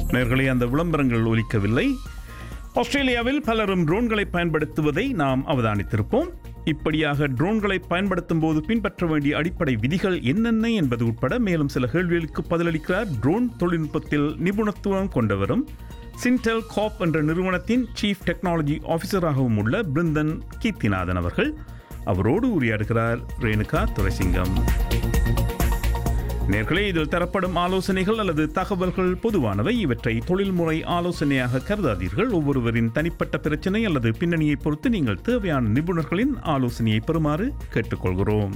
நேர்களே அந்த விளம்பரங்கள் ஒலிக்கவில்லை ஆஸ்திரேலியாவில் பலரும் ட்ரோன்களை பயன்படுத்துவதை நாம் அவதானித்திருப்போம் இப்படியாக ட்ரோன்களை பயன்படுத்தும் போது பின்பற்ற வேண்டிய அடிப்படை விதிகள் என்னென்ன என்பது உட்பட மேலும் சில கேள்விகளுக்கு பதிலளிக்கிறார் ட்ரோன் தொழில்நுட்பத்தில் நிபுணத்துவம் கொண்டவரும் சின்டெல் காப் என்ற நிறுவனத்தின் சீஃப் டெக்னாலஜி ஆஃபீஸராகவும் உள்ள பிருந்தன் கீர்த்திநாதன் அவர்கள் அவரோடு உரையாடுகிறார் ரேணுகா துரைசிங்கம் நேர்களே இதில் தரப்படும் ஆலோசனைகள் அல்லது தகவல்கள் பொதுவானவை இவற்றை தொழில்முறை ஆலோசனையாக கருதாதீர்கள் ஒவ்வொருவரின் தனிப்பட்ட பிரச்சனை அல்லது பின்னணியை பொறுத்து நீங்கள் தேவையான நிபுணர்களின் ஆலோசனையை பெறுமாறு கேட்டுக்கொள்கிறோம்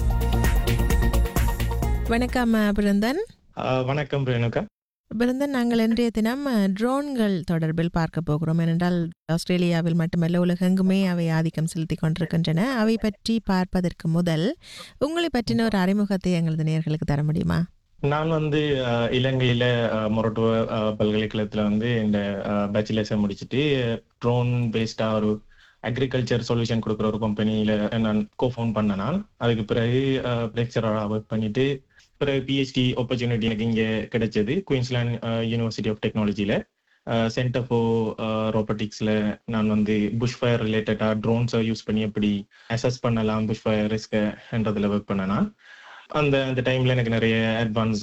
வணக்கம் அஹ், பிருந்தன் ஆஹ் வணக்கம் ரேணுகா பிருந்தன் நாங்கள் இன்றைய தினம் அஹ், ட்ரோன்கள் தொடர்பில் பார்க்க போகிறோம் ஏனென்றால் ஆஸ்திரேலியாவில் மட்டுமல்ல உலகெங்குமே அவை ஆதிக்கம் செலுத்தி கொண்டிருக்கின்றன அவை பற்றி பார்ப்பதற்கு முதல் உங்களை பற்றின ஒரு அறிமுகத்தை எங்களது நேயர்களுக்கு தர முடியுமா நான் வந்து ஆஹ் இலங்கையில ஆஹ் மொரட்டுவ ஆஹ் பல்கலைக்கழகத்துல வந்து இந்த பேச்சுலர்ஸை முடிச்சுட்டு ட்ரோன் பேஸ்டா ஒரு அக்ரிகல்ச்சர் சொல்யூஷன் கொடுக்குற ஒரு கம்பெனியில நான் கோஃபவுண்ட் பண்ண நான் அதுக்கு பிறகு லெக்சராக ஒர்க் பண்ணிட்டு பிறகு பிஹெச்டி ஆப்பர்ச்சுனிட்டி எனக்கு இங்க கிடைச்சது குயின்ஸ்லாண்ட் யூனிவர்சிட்டி ஆஃப் டெக்னாலஜியில சென்டர் ஃபார் ரோபோட்டிக்ஸ்ல நான் வந்து புஷ் ஃபயர் ரிலேட்டடா ட்ரோன்ஸை யூஸ் பண்ணி எப்படி அசஸ் பண்ணலாம் புஷ் ஃபயர் ரிஸ்க்ன்றதுல ஒர்க் பண்ண நான் அந்த அந்த டைம்ல எனக்கு நிறைய advance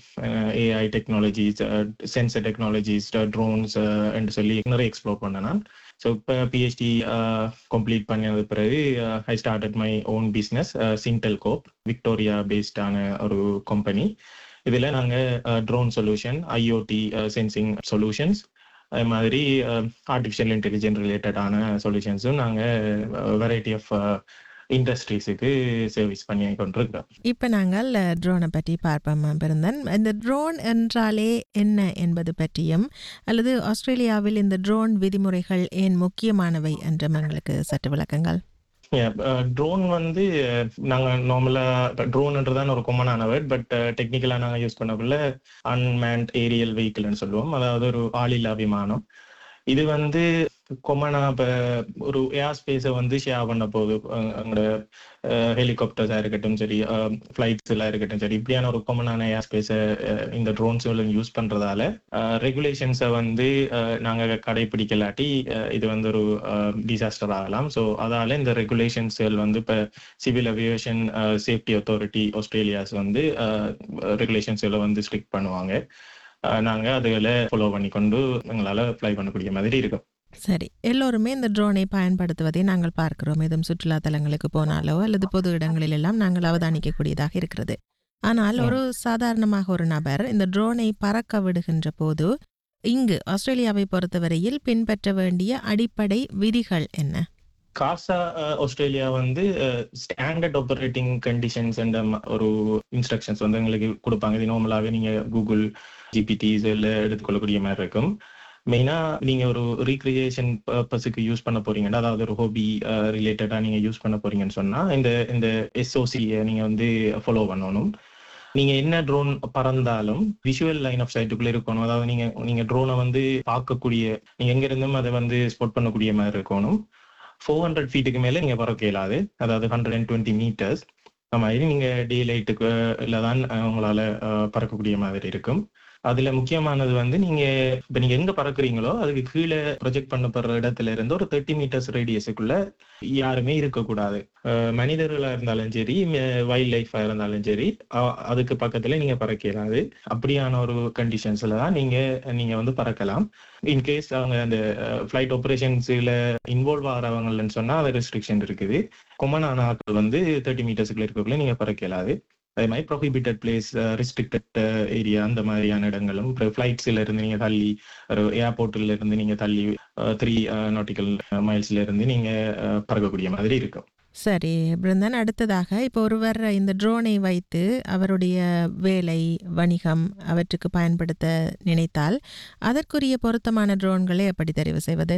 AI technologies sensor technologies drones என்று சொல்லி நிறைய எக்ஸ்ப்ளோர் பண்ணேன் நான் ஸோ இப்போ பிஹெச்டி கம்ப்ளீட் பண்ணது பிறகு I started my own business Sintel Corp Victoria பேஸ்டான ஒரு கம்பெனி இதில் நாங்கள் drone solution IoT sensing solutions அது மாதிரி ஆர்டிஃபிஷியல் இன்டெலிஜென்ட் ரிலேட்டடான சொல்யூஷன்ஸும் நாங்கள் வெரைட்டி ஆஃப் இண்டஸ்ட்ரீஸுக்கு சர்வீஸ் பண்ணி கொண்டிருக்கிறோம் இப்போ நாங்கள் ட்ரோனை பற்றி பார்ப்போம் அஹ், பிருந்தன் இந்த ட்ரோன் என்றாலே என்ன என்பது பற்றியும் அல்லது ஆஸ்திரேலியாவில் இந்த ட்ரோன் விதிமுறைகள் ஏன் முக்கியமானவை என்றும் எங்களுக்கு சற்று விளக்கங்கள் ட்ரோன் வந்து அஹ், நாங்க நார்மலா ட்ரோன்ன்றதான் ஒரு காமனான வேர்ட் பட் டெக்னிக்கலா நாங்க யூஸ் பண்ணக்குள்ள அன்மேன்ட் ஏரியல் வெஹிக்கிள்னு சொல்லுவோம் அதாவது ஒரு ஆளில்லா விமானம் இது வந்து கொமனா இப்ப ஒரு ஏர் ஸ்பேஸை வந்து ஷேர் பண்ண போகுது அஹ் அங்கோட ஹெலிகாப்டர்ஸா இருக்கட்டும் சரி ஃபிளைட்ஸ் எல்லாம் இருக்கட்டும் சரி இப்படியான ஒரு காமனான ஏர் ஸ்பேஸை இந்த ட்ரோன்ஸ் யூஸ் பண்றதால ரெகுலேஷன்ஸை வந்து அஹ், நாங்க கடைபிடிக்கலாட்டி அஹ், இது வந்து ஒரு டிசாஸ்டர் ஆகலாம் ஸோ அதால இந்த ரெகுலேஷன்ஸ்கள் வந்து இப்போ civil aviation safety authority Australia's வந்து ரெகுலேஷன்ஸ்களை வந்து ஸ்ட்ரிக்ட் பண்ணுவாங்க அஹ், நாங்க அதுகளை ஃபாலோ பண்ணி கொண்டு எங்களால ஃப்ளை பண்ணக்கூடிய மாதிரி இருக்கும் சரி எல்லோருமே இந்த ட்ரோனை பயன்படுத்துவதை நாங்கள் பார்க்கிறோம் எதுவும் சுற்றுலா தலங்களுக்கு போனாலோ அல்லது பொது இடங்களில் எல்லாம் நாங்கள் அவதானிக்கக்கூடியதாக இருக்கிறது ஆனால் ஒரு சாதாரணமாக ஒரு நபர் இந்த ட்ரோனை பறக்க விடுகின்ற போது இங்கு ஆஸ்திரேலியாவை பொறுத்தவரையில் பின்பற்ற வேண்டிய அடிப்படை விதிகள் என்ன காசா அஹ், ஆஸ்திரேலியா வந்து ஸ்டாண்டர்ட் ஆப்பரேட்டிங் கண்டிஷன்ஸ் என்ற ம- ஒரு இன்ஸ்ட்ரக்ஷன்ஸ் வந்து எங்களுக்கு கொடுப்பாங்க இது நார்மலாகவே நீங்க கூகுள் ஜிபிடிஸ் எல்லாம் எடுத்துக்கொள்ளக்கூடிய மாதிரி இருக்கும் மெயினா நீங்க ஒரு ரீக்ரியேஷன் பர்பஸுக்கு யூஸ் பண்ண போறீங்கன்னா அதாவது ஒரு ஹோபி ரிலேட்டடா நீங்க யூஸ் பண்ண போறீங்கன்னு சொன்னா இந்த இந்த எஸ்ஓசியை நீங்க வந்து ஃபாலோ பண்ணணும் நீங்க என்ன ட்ரோன் பறந்தாலும் விஷுவல் லைன் ஆஃப் சைட்டுக்குள்ள இருக்கணும் அதாவது நீங்க நீங்க ட்ரோனை வந்து பார்க்கக்கூடிய நீங்க எங்க இருந்தும் அதை வந்து ஸ்பாட் பண்ணக்கூடிய மாதிரி இருக்கணும் ஃபோர் ஹண்ட்ரட் ஃபீட்டுக்கு மேல நீங்க பறக்க இயலாது அதாவது ஹண்ட்ரட் அண்ட் டுவெண்ட்டி மீட்டர்ஸ் அந்த மாதிரி நீங்க டே லைட்டுக்கு தான் அஹ், உங்களால அஹ், பறக்கக்கூடிய மாதிரி இருக்கும் அதுல முக்கியமானது வந்து நீங்க இப்ப நீங்க எங்க பறக்குறீங்களோ அதுக்கு கீழே ப்ரொஜெக்ட் பண்ணப்படுற இடத்துல இருந்து ஒரு தேர்ட்டி மீட்டர்ஸ் ரேடியஸுக்குள்ள யாருமே இருக்கக்கூடாது அஹ், மனிதர்களா இருந்தாலும் சரி வைல்ட் லைஃபா இருந்தாலும் சரி அ- அதுக்கு பக்கத்துல நீங்க பறக்க இயலாது அப்படியான ஒரு கண்டிஷன்ஸ்ல தான் நீங்க நீங்க வந்து பறக்கலாம் இன்கேஸ் அவங்க அந்த ஃபிளைட் ஆப்ரேஷன்ஸ்ல இன்வால்வ் ஆகிறவங்கன்னு சொன்னா அது ரெஸ்ட்ரிக்ஷன் இருக்குது கொமனான ஆட்கள் வந்து தேர்ட்டி மீட்டர்ஸ்க்குள்ள இருக்கக்குள்ள நீங்க பறக்க இயலாது அதே மாதிரி ப்ரொஹிபிட்டட் பிளேஸ் ரெஸ்ட்ரிக்டட் ஏரியா அந்த மாதிரியான இடங்களும் ஃபிளைட்ஸ்ல இருந்து நீங்க தள்ளி ஒரு ஏர்போர்ட்ல இருந்து நீங்க தள்ளி த்ரீ நாட்டிக்கல் மைல்ஸ்ல இருந்து நீங்க அஹ், பறக்கக்கூடிய மாதிரி இருக்கும் சரி பிருந்தன் அடுத்ததாக இப்போ ஒருவர் இந்த ட்ரோனை வைத்து அவருடைய வேலை வணிகம் அவற்றுக்கு பயன்படுத்த நினைத்தால் அதற்குரிய பொருத்தமான ட்ரோன்களை எப்படி தெரிவு செய்வது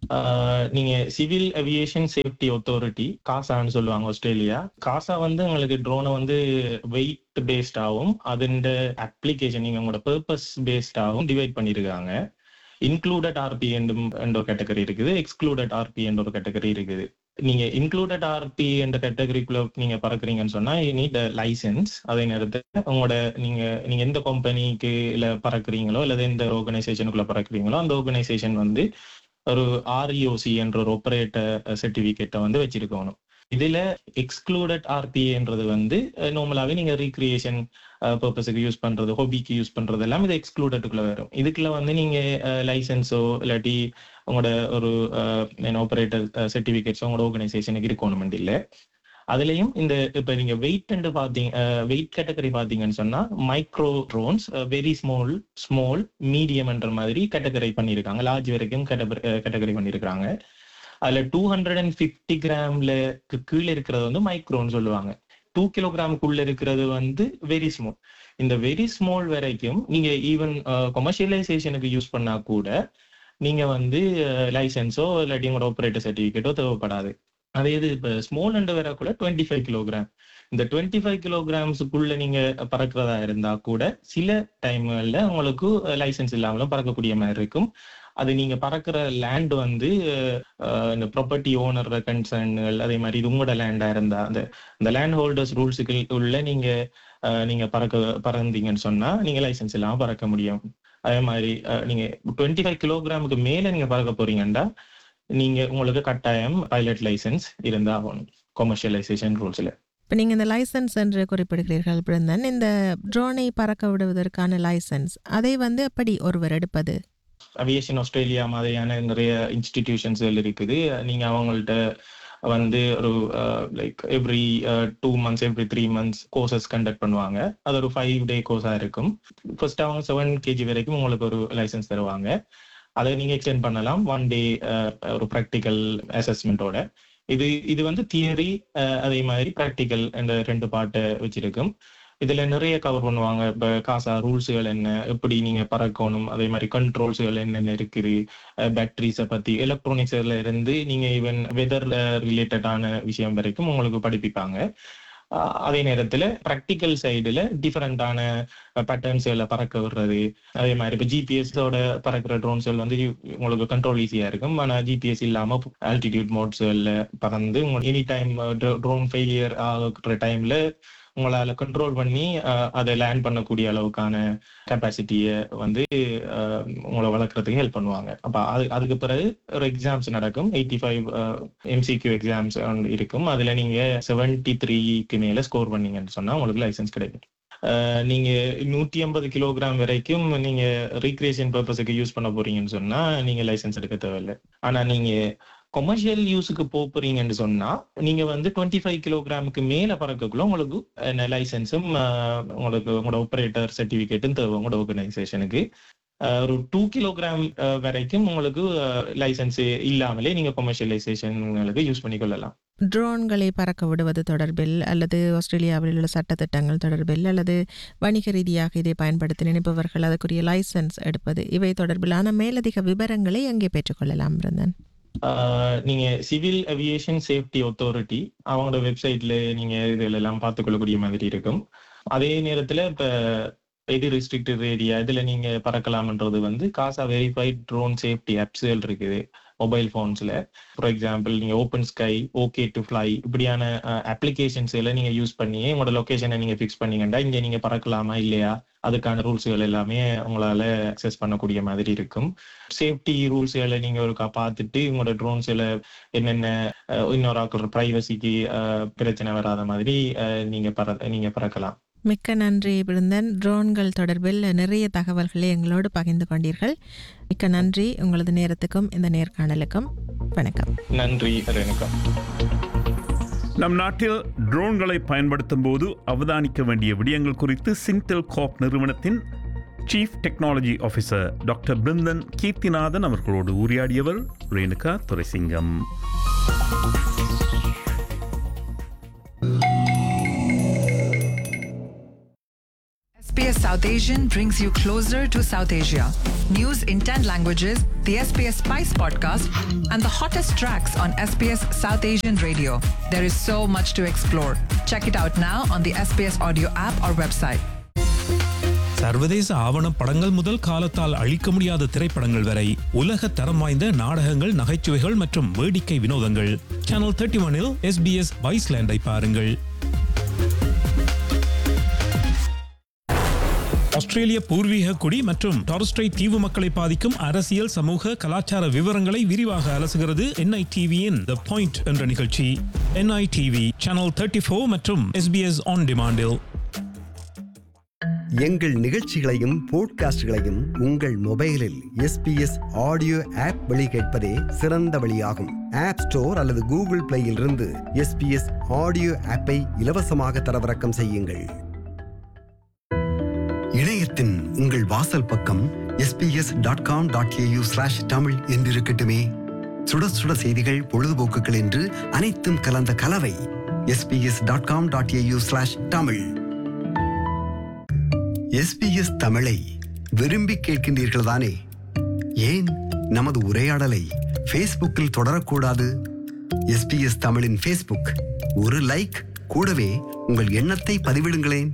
ஆஹ் நீங்க சிவில் அவியேஷன் சேஃப்டி அத்தாரிட்டி காசான்னு சொல்லுவாங்க ஆஸ்திரேலியா காசா வந்து உங்களுக்கு ட்ரோனை வந்து வெயிட் பேஸ்டாகவும் அதோட அப்ளிகேஷன் நீங்க உங்களோட பர்பஸ் பேஸ்டாகவும் டிவைட் பண்ணியிருக்காங்க இன்க்ளூடட் ஆர்பி என்ற ஒரு கேட்டகரி இருக்குது எக்ஸ்க்ளூடட் ஆர்பி என்ற ஒரு கேட்டகரி இருக்குது நீங்க இன்க்ளூடட் ஆர்பி என்ற கேட்டகரிக்குள்ள நீங்க பறக்குறீங்கன்னு சொன்னா யூ நீட் லைசன்ஸ் அதே நேரத்தில் உங்களோட நீங்க நீங்க எந்த கம்பெனிக்கு இல்ல பறக்குறீங்களோ அல்லது எந்த ஆர்கனைசேஷனுக்குள்ள பறக்குறீங்களோ அந்த ஆர்கனைசேஷன் வந்து ஒரு ஆர்இஓசி என்ற ஒரு ஆப்பரேட்டர் சர்டிபிகேட்டை வந்து வச்சிருக்கணும் இதுல எக்ஸ்க்ளூடட் ஆர்பிஏன்றது வந்து நார்மலாவே நீங்க ரீக்ரியேஷன் பர்பஸுக்கு யூஸ் பண்றது ஹாபிக்கு யூஸ் பண்றது எல்லாம் இது எக்ஸ்க்ளூடட்டுக்குள்ள வரும் இதுக்குள்ள வந்து நீங்க லைசன்ஸோ இல்லாட்டி உங்களோட ஒரு ஆப்பரேட்டர் சர்டிபிகேட்ஸோ உங்களோட ஆர்கனைசேஷனுக்கு இருக்கணும் இல்லை அதுலயும் இந்த இப்ப நீங்க வெயிட் அண்ட் பாத்தீங்க வெயிட் கேட்டகரி பாத்தீங்கன்னு சொன்னா micro drones very small small medium என்ற மாதிரி கேட்டகரி பண்ணியிருக்காங்க லார்ஜ் வரைக்கும் கேட்டகரி பண்ணியிருக்காங்க அதுல டூ ஹண்ட்ரட் அண்ட் பிப்டி கிராம்ல கீழே இருக்கிறது வந்து மைக்ரோன்னு சொல்லுவாங்க டூ கிலோகிராமுக்குள்ள இருக்கிறது வந்து வெரி ஸ்மால் இந்த வெரி ஸ்மால் வரைக்கும் நீங்க ஈவன் கொமர்ஷியலைசேஷனுக்கு யூஸ் பண்ணா கூட நீங்க வந்து லைசன்ஸோ இல்லாட்டி உங்களோட ஆப்ரேட்டர் சர்டிபிகேட்டோ தேவைப்படாது அதே இது இப்போ ஸ்மால் அண்ட் வேற கூட டுவெண்ட்டி ஃபைவ் கிலோகிராம் இந்த டுவெண்ட்டி ஃபைவ் கிலோகிராம்ஸுக்குள்ள நீங்க பறக்கிறதா இருந்தா கூட சில டைம்கள்ல உங்களுக்கு லைசன்ஸ் இல்லாமலும் பறக்கக்கூடிய மாதிரி இருக்கும் அது நீங்க பறக்கிற லேண்ட் வந்து இந்த ப்ராப்பர்ட்டி ஓனர் கன்சர்ன்கள் அதே மாதிரி இது உங்களோட லேண்டா இருந்தா அந்த அந்த லேண்ட் ஹோல்டர்ஸ் ரூல்ஸுக்கு உள்ள நீங்க நீங்க பறக்க பறந்தீங்கன்னு சொன்னா நீங்க லைசன்ஸ் இல்லாம பறக்க முடியும் அதே மாதிரி நீங்க டுவெண்ட்டி ஃபைவ் கிலோகிராமுக்கு மேல நீங்க பறக்க போறீங்கன்னா நீங்க உங்களுக்கு கட்டாயம் பைலட் லைசன்ஸ் இருந்தாகணும் கொமர்ஷியலைசேஷன் ரூல்ஸ்ல இப்போ நீங்கள் இந்த லைசன்ஸ் என்று குறிப்பிடுகிறீர்கள் பிருந்தன் இந்த ட்ரோனை பறக்க விடுவதற்கான லைசன்ஸ் அதை வந்து எப்படி ஒருவர் எடுப்பது அவியேஷன் ஆஸ்திரேலியா மாதிரியான நிறைய இன்ஸ்டிடியூஷன்ஸ்கள் இருக்குது நீங்க அவங்கள்ட்ட வந்து ஒரு like every two months every three months courses conduct பண்ணுவாங்க அது ஒரு ஃபைவ் டே கோர்ஸா இருக்கும் ஃபர்ஸ்ட் அவங்க செவன் கேஜி வரைக்கும் உங்களுக்கு ஒரு லைசன்ஸ் தருவாங்க அதை நீங்க எக்ஸ்டெண்ட் பண்ணலாம் ஒன் டே ஒரு ப்ராக்டிக்கல் அசஸ்மெண்ட்டோட இது இது வந்து தியரி அதே மாதிரி ப்ராக்டிக்கல் என்ற ரெண்டு பாட்டை வச்சிருக்கும் இதுல நிறைய கவர் பண்ணுவாங்க இப்ப காசா ரூல்ஸுகள் என்ன எப்படி நீங்க பறக்கணும் அதே மாதிரி கண்ட்ரோல்ஸுகள் என்னென்ன இருக்குது பேட்டரிஸை பத்தி எலக்ட்ரானிக்ஸ்ல இருந்து நீங்க ஈவன் வெதர் ரிலேட்டடான விஷயம் வரைக்கும் உங்களுக்கு படிப்பிப்பாங்க அதே நேரத்துல ப்ராக்டிக்கல் சைடுல டிஃபரெண்டான பேட்டர்ன்ஸ்களை பறக்க விடுறது அதே மாதிரி இப்போ ஜிபிஎஸோட பறக்கிற ட்ரோன்ஸ்கள் வந்து உங்களுக்கு கண்ட்ரோல் ஈஸியா இருக்கும் ஆனா ஜிபிஎஸ் இல்லாம ஆல்டிடியூட் மோட்ஸ்ல பறந்து எனி டைம் ட்ரோன் ஃபெயிலியர் ஆகிற டைம்ல உங்களால கண்ட்ரோல் பண்ணி அதை லேண்ட் பண்ணக்கூடிய அளவுக்கான கெப்பாசிட்டியை வந்து உங்களை வளர்க்குறதுக்கு ஹெல்ப் பண்ணுவாங்க அப்ப அது அதுக்கு பிறகு ஒரு எக்ஸாம்ஸ் நடக்கும் எயிட்டி ஃபைவ் எம்சிக்யூ எக்ஸாம்ஸ் இருக்கும் அதுல நீங்க செவன்டி த்ரீக்கு மேல ஸ்கோர் பண்ணீங்கன்னு சொன்னா உங்களுக்கு லைசன்ஸ் கிடைக்கும் நீங்க நூத்தி ஐம்பது கிலோகிராம் வரைக்கும் நீங்க ரீக்ரியேஷன் பர்பஸுக்கு யூஸ் பண்ண போறீங்கன்னு சொன்னா நீங்க லைசன்ஸ் எடுக்க தேவையில்லை ஆனா நீங்க கொமர்ஷியல் யூஸுக்கு போறீங்கன்னு சொன்னா நீங்க வந்து டுவெண்ட்டி ஃபைவ் கிலோகிராமுக்கு மேல பறக்கக்குள்ள உங்களுக்கு லைசன்ஸும் உங்களுக்கு உங்களோட ஆப்ரேட்டர் சர்டிபிகேட்டும் தேவை உங்களோட ஆர்கனைசேஷனுக்கு ஒரு டூ கிலோகிராம் வரைக்கும் உங்களுக்கு லைசன்ஸ் இல்லாமலே நீங்க கொமர்ஷியலைசேஷன்களுக்கு யூஸ் பண்ணிக்கொள்ளலாம் ட்ரோன்களை பறக்க விடுவது தொடர்பில் அல்லது ஆஸ்திரேலியாவில் உள்ள சட்டத்திட்டங்கள் தொடர்பில் அல்லது வணிக ரீதியாக இதை பயன்படுத்த நினைப்பவர்கள் அதற்குரிய லைசன்ஸ் எடுப்பது இவை தொடர்பிலான மேலதிக விவரங்களை எங்கே பெற்றுக்கொள்ளலாம் பிருந்தன் நீங்க சிவில் அவியேஷன் சேஃப்டி அத்தாரிட்டி அவங்களோட வெப்சைட்ல நீங்க இதுல எல்லாம் பார்த்துக்கொள்ளக்கூடிய மாதிரி இருக்கும் அதே நேரத்துல இப்ப எது ரெஸ்ட்ரிக்டட் ஏரியா இதுல நீங்க பறக்கலாம்ன்றது வந்து காசா வெரிஃபைட் ட்ரோன் சேஃப்டி ஆப்ஸ்கள் இருக்குது மொபைல் ஃபோன்ஸ்ல ஃபார் எக்ஸாம்பிள் நீங்க open sky okay to fly இப்படியான அப்ளிகேஷன்ஸ் எல்லாம் நீங்க யூஸ் பண்ணி உங்களோட லொகேஷனை நீங்க ஃபிக்ஸ் பண்ணீங்கன்னா இங்க நீங்க பறக்கலாமா இல்லையா அதுக்கான ரூல்ஸ்கள் எல்லாமே உங்களால அக்சஸ் பண்ணக்கூடிய மாதிரி இருக்கும் சேஃப்டி ரூல்ஸ்களை நீங்க ஒருக்கா பார்த்துட்டு உங்களோட ட்ரோன்ஸ்ல என்னென்ன இன்னொரு ஆக்களோட ப்ரைவசிக்கு பிரச்சனை வராத மாதிரி நீங்க பற நீங்க பறக்கலாம் மிக்க நன்றி பிருந்தன் ட்ரோன்கள் தொடர்பில் நிறைய தகவல்களை எங்களோடு பகிர்ந்து கொண்டீர்கள் மிக்க நன்றி உங்களது நேரத்துக்கும் இந்த நேர்காணலுக்கும் வணக்கம் நன்றி வணக்கம் நம் நாட்டில் ட்ரோன்களை பயன்படுத்தும் போது அவதானிக்க வேண்டிய விடயங்கள் குறித்து சின்டெல் காப் நிறுவனத்தின் chief technology officer doctor Brinthan Keerthinathan அவர்களோடு உரையாடியவர் Renuka Thuraisingam SBS South Asian brings you closer to South Asia. News in 10 languages, the SBS Spice podcast, and the hottest tracks on SBS South Asian radio. There is so much to explore. Check it out now on the SBS audio app or website. சர்வதேச ஆவணப் படங்கள் முதல் காலத்தால் அழிக்க முடியாத திரைப்படங்கள் வரை உலக தரம் வாய்ந்த நாடகங்கள் நகைச்சுவைகள் மற்றும் வேடிக்கை வினோதங்கள் சேனல் தேர்ட்டி ஒனில் எஸ்பிஎஸ் வைஸ்லேண்டை பாருங்கள் ஆஸ்திரேலிய பூர்வீக குடி மற்றும் டாரஸ்ட்ரை தீவு மக்களை பாதிக்கும் அரசியல் சமூக கலாச்சார விவரங்களை விரிவாக அலசுகிறது என்ஐடிவியின் த பாயிண்ட் என்ற நிகழ்ச்சி என்ஐடிவி சேனல் தேர்ட்டி ஃபோர் மற்றும் எஸ்பிஎஸ் ஆன் டிமாண்டில் எங்கள் நிகழ்ச்சிகளையும் போட்காஸ்டுகளையும் உங்கள் மொபைலில் எஸ்பிஎஸ் ஆடியோ ஆப் வழி கேட்பதே சிறந்த வழியாகும் ஆப் ஸ்டோர் அல்லது கூகுள் பிளேயில் இருந்து எஸ்பிஎஸ் ஆடியோ ஆப்பை இலவசமாக தரவிறக்கம் செய்யுங்கள் இணையத்தின் உங்கள் வாசல் பக்கம் SBS dot com dot AU slash Tamil என்றிருக்கட்டுமே சுட சுட செய்திகள் பொழுதுபோக்குகள் என்று அனைத்தும் கலந்த கலவை SBS dot com dot AU slash Tamil SBS தமிழை விரும்பி கேட்கின்றீர்கள் தானே ஏன் நமது உரையாடலை ஃபேஸ்புக்கில் தொடரக்கூடாது எஸ்பிஎஸ் தமிழின் ஃபேஸ்புக் ஒரு லைக் கூடவே உங்கள் எண்ணத்தை பதிவிடுங்களேன்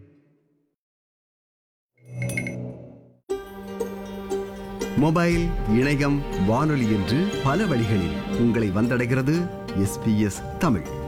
மொபைல் இணையம் வானொலி என்று பல வழிகளில் உங்களை வந்தடைகிறது எஸ்பிஎஸ் தமிழ்